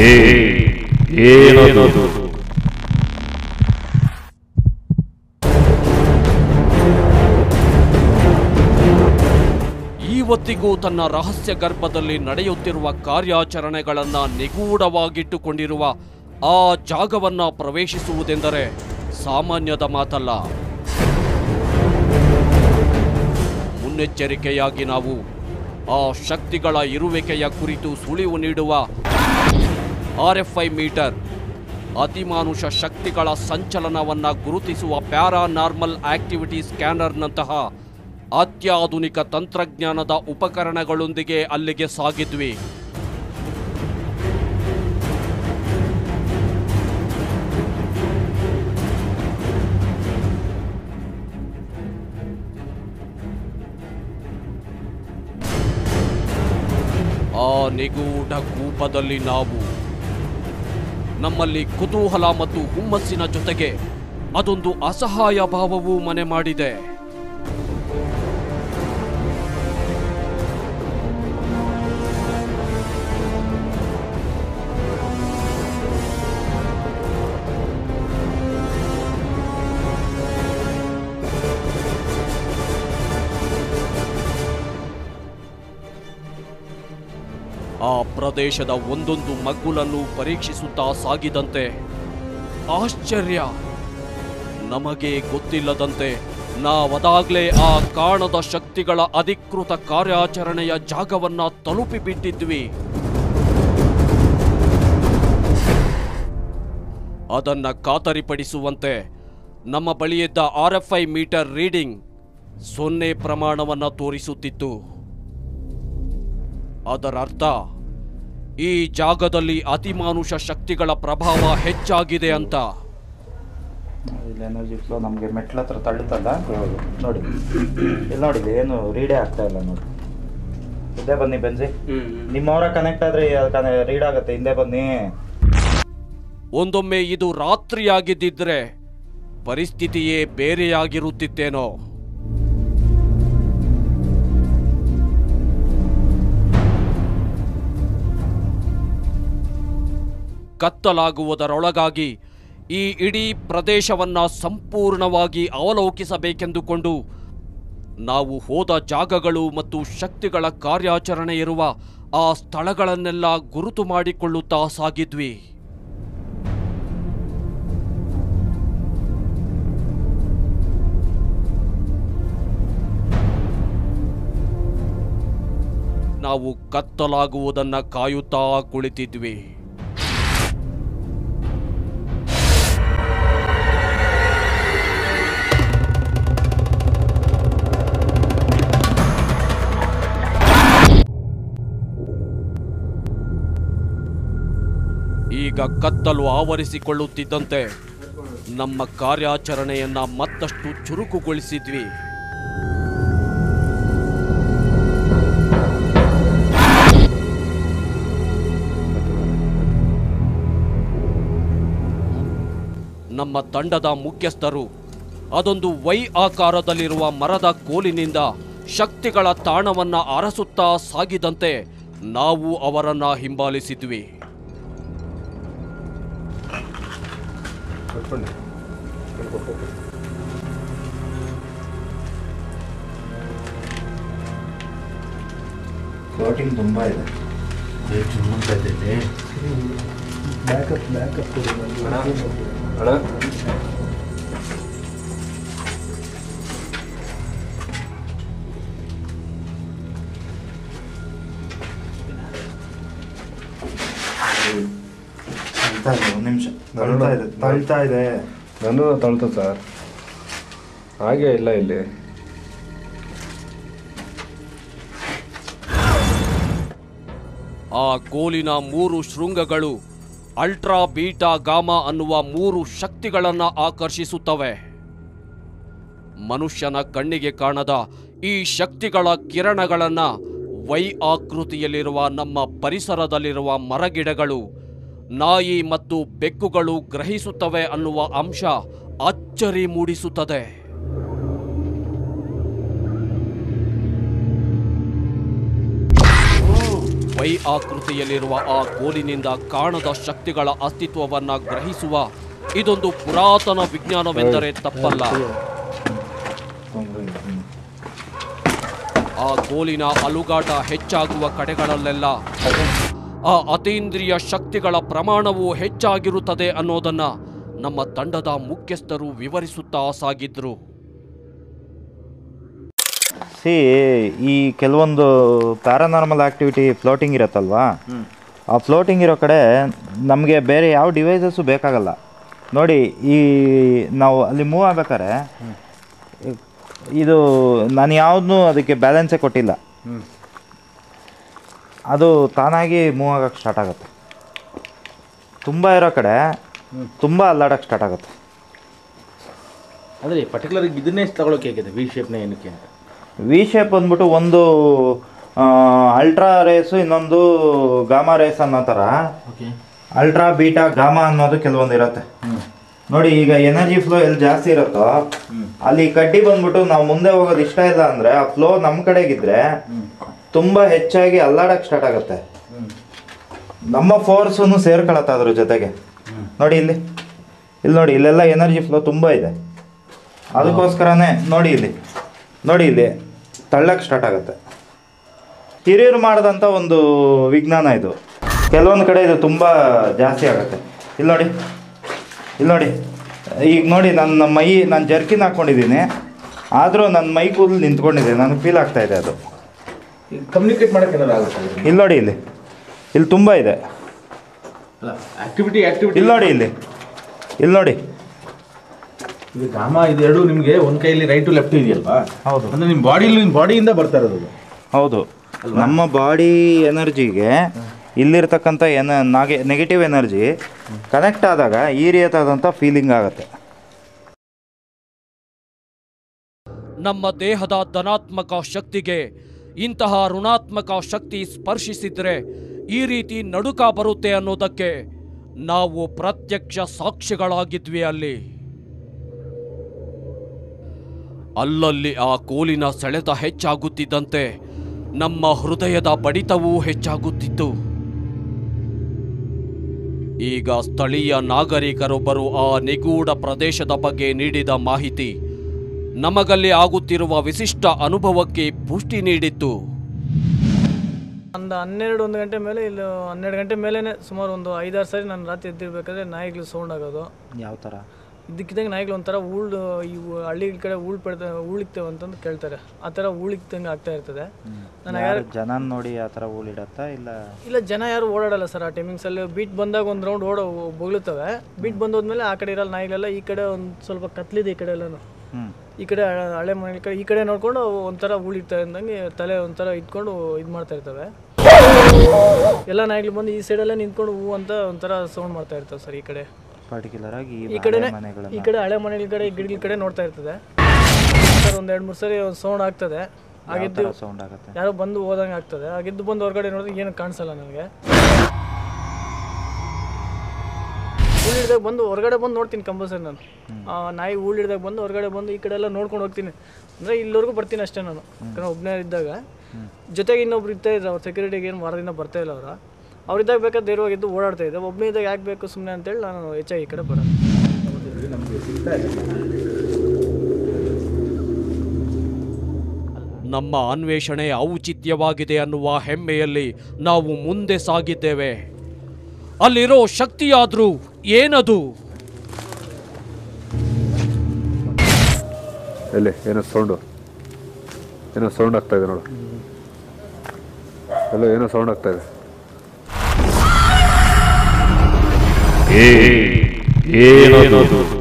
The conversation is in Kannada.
ಏ ಏನದು ಇವತ್ತಿಗೂ ತನ್ನ ರಹಸ್ಯ ಗರ್ಭದಲ್ಲಿ ನಡೆಯುತ್ತಿರುವ ಕಾರ್ಯಾಚರಣೆಗಳನ್ನ ನಿಗೂಢವಾಗಿಟ್ಟುಕೊಂಡಿರುವ ಆ ಜಾಗವನ್ನ ಪ್ರವೇಶಿಸುವುದೆಂದರೆ ಸಾಮಾನ್ಯದ ಮಾತಲ್ಲ ಮುನ್ನೆಚ್ಚರಿಕೆಯಾಗಿ ನಾವು ಆ ಶಕ್ತಿಗಳ ಇರುವಿಕೆಯ ಕುರಿತು ಸುಳಿವು ನೀಡುವ ಆರ್ಎಫ್ಐ ಮೀಟರ್ ಅತಿಮಾನುಷ ಶಕ್ತಿಗಳ ಸಂಚಲನವನ್ನ ಗುರುತಿಸುವ ಪ್ಯಾರಾನಾರ್ಮಲ್ ಆಕ್ಟಿವಿಟಿ ಸ್ಕ್ಯಾನರ್ನಂತಹ ಅತ್ಯಾಧುನಿಕ ತಂತ್ರಜ್ಞಾನದ ಉಪಕರಣಗಳೊಂದಿಗೆ ಅಲ್ಲಿಗೆ ಸಾಗಿದ್ವಿ ಆ ನಿಗೂಢ ಕೂಪದಲ್ಲಿ ನಾವು ನಮ್ಮಲ್ಲಿ ಕುತೂಹಲ ಮತ್ತು ಹುಮ್ಮಸ್ಸಿನ ಜೊತೆಗೆ ಅದೊಂದು ಅಸಹಾಯ ಭಾವವೂ ಮನೆ ಮಾಡಿದೆ ಆ ಪ್ರದೇಶದ ಒಂದೊಂದು ಮಗ್ಗುಲನ್ನು ಪರೀಕ್ಷಿಸುತ್ತಾ ಸಾಗಿದಂತೆ ಆಶ್ಚರ್ಯ ನಮಗೆ ಗೊತ್ತಿಲ್ಲದಂತೆ ನಾವದಾಗ್ಲೇ ಆ ಕಾಣದ ಶಕ್ತಿಗಳ ಅಧಿಕೃತ ಕಾರ್ಯಾಚರಣೆಯ ಜಾಗವನ್ನ ತಲುಪಿಬಿಟ್ಟಿದ್ವಿ ಅದನ್ನ ಖಾತರಿಪಡಿಸುವಂತೆ ನಮ್ಮ ಬಳಿಯಿದ್ದ R F I meter reading ಸೊನ್ನೆ ಪ್ರಮಾಣವನ್ನ ತೋರಿಸುತ್ತಿತ್ತು ಅದರರ್ಥ ಈ ಜಾಗದಲ್ಲಿ ಅತಿಮಾನುಷ ಶಕ್ತಿಗಳ ಪ್ರಭಾವ ಹೆಚ್ಚಾಗಿದೆ ಅಂತ ಇಲ್ಲಿ ಎನರ್ಜಿ ಫ್ಲೋ ನಮಗೆ ಮೆಟ್ಲ ಹತ್ರ ತಳ್ಳುತ್ತಲ್ಲ ನೋಡಿ ಇಲ್ಲಿ ನೋಡಿ ಇಲ್ಲಿ ಏನು ರೀಡೇ ಆಗ್ತಾ ಇಲ್ಲ ನೋಡಿ ಹಿಂದೆ ಬನ್ನಿ ಬೆನ್ಸಿ ನಿಮ್ಮವರ ಕನೆಕ್ಟ್ ಆದ್ರೆ ರೀಡ್ ಆಗುತ್ತೆ ಹಿಂದೆ ಬನ್ನಿ ಒಂದೊಮ್ಮೆ ಇದು ರಾತ್ರಿಯಾಗಿದ್ದಿದ್ರೆ ಪರಿಸ್ಥಿತಿಯೇ ಬೇರೆಯಾಗಿರುತ್ತಿತ್ತೇನೋ ಕತ್ತಲಾಗುವುದರೊಳಗಾಗಿ ಈ ಇಡೀ ಪ್ರದೇಶವನ್ನ ಸಂಪೂರ್ಣವಾಗಿ ಅವಲೋಕಿಸಬೇಕೆಂದುಕೊಂಡು ನಾವು ಹೋದ ಜಾಗಗಳು ಮತ್ತು ಶಕ್ತಿಗಳ ಕಾರ್ಯಾಚರಣೆ ಇರುವ ಆ ಸ್ಥಳಗಳನ್ನೆಲ್ಲ ಗುರುತು ಮಾಡಿಕೊಳ್ಳುತ್ತಾ ಸಾಗಿದ್ವಿ ನಾವು ಕತ್ತಲಾಗುವುದನ್ನ ಕಾಯುತ್ತಾ ಕುಳಿತಿದ್ವಿ ಈಗ ಕತ್ತಲು ಆವರಿಸಿಕೊಳ್ಳುತ್ತಿದ್ದಂತೆ ನಮ್ಮ ಕಾರ್ಯಾಚರಣೆಯನ್ನ ಮತ್ತಷ್ಟು ಚುರುಕುಗೊಳಿಸಿದ್ವಿ ನಮ್ಮ ತಂಡದ ಮುಖ್ಯಸ್ಥರು ಅದೊಂದು ವೈ ಆಕಾರದಲ್ಲಿರುವ ಮರದ ಕೋಲಿನಿಂದ ಶಕ್ತಿಗಳ ತಾಣವನ್ನ ಅರಸುತ್ತಾ ಸಾಗಿದಂತೆ ನಾವು ಅವರನ್ನ ಹಿಂಬಾಲಿಸಿದ್ವಿ ಫ್ಲೋಟಿಂಗ್ ತುಂಬಾ ಇದೆ ತಳ್ತಾ ಇದೆ ಒಂದು ನಿಮಿಷ ತಳ್ತಾ ಇದೆ ತಳ್ತಾ ಇದೆ ನನ್ನೂ ತಳ್ತ ಸರ್ ಹಾಗೆ ಇಲ್ಲ ಇಲ್ಲಿ ಆ ಕೋಲಿನ ಮೂರು ಶೃಂಗಗಳು ಅಲ್ಟ್ರಾ ಬೀಟಾ ಗಾಮಾ ಅನ್ನುವ ಮೂರು ಶಕ್ತಿಗಳನ್ನ ಆಕರ್ಷಿಸುತ್ತವೆ ಮನುಷ್ಯನ ಕಣ್ಣಿಗೆ ಕಾಣದ ಈ ಶಕ್ತಿಗಳ ಕಿರಣಗಳನ್ನ ವೈ ಆಕೃತಿಯಲ್ಲಿರುವ ನಮ್ಮ ಪರಿಸರದಲ್ಲಿರುವ ಮರಗಿಡಗಳು ನಾಯಿ ಮತ್ತು ಬೆಕ್ಕುಗಳು ಗ್ರಹಿಸುತ್ತವೆ ಅನ್ನುವ ಅಂಶ ಅಚ್ಚರಿ ಮೂಡಿಸುತ್ತದೆ ವೈ ಆಕೃತಿಯಲ್ಲಿರುವ ಆ ಕೋಲಿನಿಂದ ಕಾಣದ ಶಕ್ತಿಗಳ ಅಸ್ತಿತ್ವವನ್ನ ಗ್ರಹಿಸುವ ಇದೊಂದು ಪುರಾತನ ವಿಜ್ಞಾನವೆಂದರೆ ತಪ್ಪಲ್ಲ ಆ ಕೋಲಿನ ಅಲುಗಾಟ ಹೆಚ್ಚಾಗುವ ಕಡೆಗಳಲ್ಲೆಲ್ಲ ಆ ಅತೀಂದ್ರಿಯ ಶಕ್ತಿಗಳ ಪ್ರಮಾಣವು ಹೆಚ್ಚಾಗಿರುತ್ತದೆ ಅನ್ನೋದನ್ನ ನಮ್ಮ ತಂಡದ ಮುಖ್ಯಸ್ಥರು ವಿವರಿಸುತ್ತಾ ಸಾಗಿದ್ರು ಸಿ ಈ ಕೆಲವೊಂದು ಪ್ಯಾರಾನಾರ್ಮಲ್ ಆಕ್ಟಿವಿಟಿ ಫ್ಲೋಟಿಂಗ್ ಇರುತ್ತಲ್ವಾ ಆ ಫ್ಲೋಟಿಂಗ್ ಇರೋ ಕಡೆ ನಮಗೆ ಬೇರೆ ಯಾವ ಡಿವೈಸಸ್ಸು ಬೇಕಾಗಲ್ಲ ನೋಡಿ ಈ ನಾವು ಅಲ್ಲಿ ಮೂವ್ ಆಗ್ಬೇಕಾದ್ರೆ ಇದು ನಾನು ಯಾವುದನ್ನೂ ಅದಕ್ಕೆ ಬ್ಯಾಲೆನ್ಸೇ ಕೊಟ್ಟಿಲ್ಲ ಅದು ತಾನಾಗಿ ಮೂವ್ ಆಗಕ್ಕೆ ಸ್ಟಾರ್ಟ್ ಆಗುತ್ತೆ ತುಂಬ ಇರೋ ಕಡೆ ತುಂಬ ಅಲ್ಲಾಡಕ್ಕೆ ಸ್ಟಾರ್ಟ್ ಆಗುತ್ತೆ ಅಂದರೆ ಪರ್ಟಿಕ್ಯುಲರ್ ಇದನ್ನೇ ತಗೊಳಕ್ಕೆ ಹೇಗಿದೆ ವಿ ಶೇಪ್ನ ಏನಕ್ಕೆ ಅಂತ ವಿ ಶೇಪ್ ಬಂದ್ಬಿಟ್ಟು ಒಂದು ಅಲ್ಟ್ರಾ ರೇಸು ಇನ್ನೊಂದು ಗಾಮಾ ರೇಸ್ ಅನ್ನೋ ಥರ ಓಕೆ ಅಲ್ಟ್ರಾ ಬೀಟಾ ಗಾಮಾ ಅನ್ನೋದು ಕೆಲವೊಂದು ಇರುತ್ತೆ ನೋಡಿ ಈಗ ಎನರ್ಜಿ ಫ್ಲೋ ಎಲ್ಲಿ ಜಾಸ್ತಿ ಇರುತ್ತೋ ಅಲ್ಲಿ ಕಡ್ಡಿ ಬಂದ್ಬಿಟ್ಟು ನಾವು ಮುಂದೆ ಹೋಗೋದು ಇಷ್ಟ ಇಲ್ಲ ಅಂದರೆ ಆ ಫ್ಲೋ ನಮ್ಮ ಕಡೆಗಿದ್ರೆ ತುಂಬ ಹೆಚ್ಚಾಗಿ ಅಲ್ಲಾಡಕ್ಕೆ ಸ್ಟಾರ್ಟ್ ಆಗುತ್ತೆ ನಮ್ಮ ಫೋರ್ಸನ್ನು ಸೇರ್ಕೊಳತ್ತೆ ಅದ್ರ ಜೊತೆಗೆ ನೋಡಿ ಇಲ್ಲಿ ಇಲ್ಲಿ ನೋಡಿ ಇಲ್ಲೆಲ್ಲ ಎನರ್ಜಿ ಫ್ಲೋ ತುಂಬ ಇದೆ ಅದಕ್ಕೋಸ್ಕರನೇ ನೋಡಿ ಇಲ್ಲಿ ನೋಡಿ ಇಲ್ಲಿ ತಳ್ಳಕ್ಕೆ ಸ್ಟಾರ್ಟ್ ಆಗುತ್ತೆ ಹಿರಿಯರು ಮಾಡಿದಂಥ ಒಂದು ವಿಜ್ಞಾನ ಇದು ಕೆಲವೊಂದು ಕಡೆ ಇದು ತುಂಬ ಜಾಸ್ತಿ ಆಗುತ್ತೆ ಇಲ್ಲಿ ನೋಡಿ ಇಲ್ಲಿ ನೋಡಿ ಈಗ ನೋಡಿ ನನ್ನ ಮೈ ನಾನು ಜರ್ಕಿನ್ ಹಾಕ್ಕೊಂಡಿದ್ದೀನಿ ಆದರೂ ನನ್ನ ಮೈ ಕೂದಲು ನಿಂತ್ಕೊಂಡಿದೆ ನನಗೆ ಫೀಲ್ ಆಗ್ತಾ ಇದೆ ಅದು ಕಮ್ಯುನಿಕೇಟ್ ಮಾಡೋಕೆ ಏನಾದ್ರು ಆಗುತ್ತೆ ಇದ್ರಿಂದ? ಇಲ್ಲಿ ನೋಡಿ ಇಲ್ಲಿ ಇಲ್ಲಿ ತುಂಬ ಇದೆ ಅಲ್ಲ ಆಕ್ಟಿವಿಟಿ ಆಕ್ಟಿವಿಟಿ ಇಲ್ಲಿ ನೋಡಿ ಇಲ್ಲಿ ಇಲ್ಲಿ ನೋಡಿ ಇದು ಗಾಮ ಇದೆರಡು ನಿಮಗೆ ಒಂದು ಕೈಯಲ್ಲಿ ರೈಟು ಲೆಫ್ಟ್ ಇದೆಯಲ್ವಾ ಹೌದು ಅಂದರೆ ನಿಮ್ಮ ಬಾಡಿಲಿ ನಿಮ್ಮ ಬಾಡಿಯಿಂದ ಬರ್ತಾ ಇರೋದು ಅದು. ಹೌದು ನಮ್ಮ ಬಾಡಿ ಎನರ್ಜಿಗೆ ಇಲ್ಲಿರ್ತಕ್ಕಂಥ ಎನ ನಾಗೆ ನೆಗೆಟಿವ್ ಎನರ್ಜಿ ಕನೆಕ್ಟ್ ಆದಾಗ ಈ ರೀತಿಯಾದಂಥ ಫೀಲಿಂಗ್ ಆಗುತ್ತೆ ನಮ್ಮ ದೇಹದ ಧನಾತ್ಮಕ ಶಕ್ತಿಗೆ ಇಂತಹ ಋಣಾತ್ಮಕ ಶಕ್ತಿ ಸ್ಪರ್ಶಿಸಿದ್ರೆ ಈ ರೀತಿ ನಡುಕ ಬರುತ್ತೆ ಅನ್ನೋದಕ್ಕೆ ನಾವು ಪ್ರತ್ಯಕ್ಷ ಸಾಕ್ಷಿಗಳಾಗಿದ್ವಿ ಅಲ್ಲಿ ಅಲ್ಲಲ್ಲಿ ಆ ಕೋಲಿನ ಸೆಳೆತ ಹೆಚ್ಚಾಗುತ್ತಿದ್ದಂತೆ ನಮ್ಮ ಹೃದಯದ ಬಡಿತವೂ ಹೆಚ್ಚಾಗುತ್ತಿತ್ತು ಈಗ ಸ್ಥಳೀಯ ನಾಗರಿಕರೊಬ್ಬರು ಆ ನಿಗೂಢ ಪ್ರದೇಶದ ಬಗ್ಗೆ ನೀಡಿದ ಮಾಹಿತಿ ನಮಗಲ್ಲಿ ಆಗುತ್ತಿರುವ ವಿಶಿಷ್ಟ ಅನುಭವಕ್ಕೆ ಪುಷ್ಟಿ ನೀಡಿತ್ತು ಒಂದು ಹನ್ನೆರಡು ಒಂದು ಗಂಟೆ ಮೇಲೆ ಇಲ್ಲಿ ಹನ್ನೆರಡು ಗಂಟೆ ಮೇಲೇ ಸುಮಾರು ಒಂದು ಐದಾರು ಸಾರಿ ನಾನು ರಾತ್ರಿ ಎದ್ದಿರ್ಬೇಕಾದ್ರೆ ನಾಯಿಗಳು ಸೌಂಡ್ ಆಗೋದು ಯಾವ ಥರ ಇದ್ದಕ್ಕಿದ್ದಂಗೆ ನಾಯಿಗಳು ಒಂಥರ ಊಳು ಇವು ಹಳ್ಳಿಗಳ ಕಡೆ ಊಳು ಪಡ್ತ ಊಳಿಕ್ತೇವೆ ಅಂತಂದು ಕೇಳ್ತಾರೆ ಆ ಥರ ಊಳಿಕ್ತಂಗೆ ಆಗ್ತಾ ಇರ್ತದೆ ನಾನು ಯಾರು ಜನ ನೋಡಿ ಆ ಥರ ಹೂಲಿಡತ್ತಾ ಇಲ್ಲ ಇಲ್ಲ ಜನ ಯಾರು ಓಡಾಡಲ್ಲ ಸರ್ ಆ ಟೈಮಿಂಗ್ಸಲ್ಲಿ ಬೀಟ್ ಬಂದಾಗ ಒಂದು ರೌಂಡ್ ಓಡೋ ಬೊಗಳುತ್ತವೆ ಬೀಟ್ ಬಂದೋದ್ಮೇಲೆ ಆ ಕಡೆ ಇರಲ್ಲ ನಾಯಿಗಳೆಲ್ಲ ಈ ಕಡೆ ಒಂದು ಸ್ವಲ್ಪ ಕತ್ಲಿದೆ ಈ ಕಡೆ ಎಲ್ಲನೂ ಹ್ಞೂ ಈ ಕಡೆ ಹಳೆ- ಹಳೆ ಮನೆ ಕಡೆ ಈ ಕಡೆ ನೋಡ್ಕೊಂಡು ಅವು ಒಂಥರ ಊಳಿಡ್ತಾ ಇದ್ದಂಗೆ ತಲೆ ಒಂಥರ ಇಟ್ಕೊಂಡು ಇದು ಮಾಡ್ತಾ ಇರ್ತವೆ ಎಲ್ಲ ನಾಯಿಗಳು ಬಂದು ಈ ಸೈಡೆಲ್ಲ ನಿಂತ್ಕೊಂಡು ಹೂ ಅಂತ ಒಂಥರ ಸೌಂಡ್ ಮಾಡ್ತಾ ಇರ್ತವೆ ಸರ್ ಈ ಕಡೆ ಪರ್ಟಿಕ್ಯುಲರ್ ಆಗಿ ಈ ಕಡೆನೆ ಈ ಮನೆಗಳನ್ನ ಕಡೆ ಹಳೆ ಮನೆಗಳ ಕಡೆ ಗಿಡಗಳ ಕಡೆ ನೋಡ್ತಾ ಇರ್ತದೆ ಸರ್ ಒಂದು ಎರಡು ಮೂರು ಸರಿ ಒಂದು ಸೌಂಡ್ ಆಗ್ತದೆ ಆಗಿದ್ದು ಸೌಂಡ್ ಆಗುತ್ತೆ ಯಾರೋ ಬಂದು ಹೋದಂಗೆ ಆಗ್ತದೆ ಆಗಿದ್ದು ಬಂದು ಹೊರಗಡೆ ನೋಡಿದ್ರೆ ಏನು ಕಾಣಿಸಲ್ಲ ನನಗೆ ಊಳಿಡ್ದಾಗ ಬಂದು ಹೊರಗಡೆ ಬಂದು ನೋಡ್ತೀನಿ ಕಂಪಲ್ಸರಿ ನಾನು ಆ ನಾಯಿ ಊಳಿಡ್ದಾಗ ಬಂದು ಹೊರಗಡೆ ಬಂದು ಈ ಕಡೆ ಎಲ್ಲ ನೋಡ್ಕೊಂಡು ಹೋಗ್ತೀನಿ ಅಂದರೆ ಇಲ್ಲಿವರೆಗೂ ಬರ್ತೀನಿ ಅಷ್ಟೇ ನಾನು ಯಾಕಂದ್ರೆ ಒಬ್ಬನೇ ಇದ್ದಾಗ ಜೊತೆಗೆ ಇನ್ನೊಬ್ರು ಇರ್ತಾ ಇದ್ರು ಅವ್ರು ಸೆಕ್ಯೂರಿಟಿಗೆ ಏನು ವಾರದಿಂದ ಬರ್ತಾ ಇಲ್ಲ ಅವರು ಅವ್ರಿದ್ದಾಗ ಬೇಕಾದ್ರೆ ಧೈರ್ಯವಾಗಿದ್ದು ಓಡಾಡ್ತಾ ಇದ್ದೆ ಒಬ್ಬನೇ ಇದ್ದಾಗ ಯಾಕೆ ಬೇಕು ಸುಮ್ಮನೆ ಅಂತೇಳಿ ನಾನು ಹೆಚ್ಚಾಗಿ ಈ ಕಡೆ ಬರೋದು ನಮ್ಮ ಅನ್ವೇಷಣೆ ಔಚಿತ್ಯವಾಗಿದೆ ಅನ್ನುವ ಹೆಮ್ಮೆಯಲ್ಲಿ ನಾವು ಮುಂದೆ ಸಾಗಿದ್ದೇವೆ ಅಲ್ಲಿರೋ ಶಕ್ತಿಯಾದ್ರೂ ಏನದು ಎಲ್ಲಿ ಏನೋ ಸೌಂಡು ಏನೋ ಸೌಂಡ್ ಆಗ್ತಾ ಇದೆ ನೋಡು ಎಲ್ಲೋ ಏನೋ ಸೌಂಡ್ ಆಗ್ತಾ ಇದೆ ಏ ಏನದು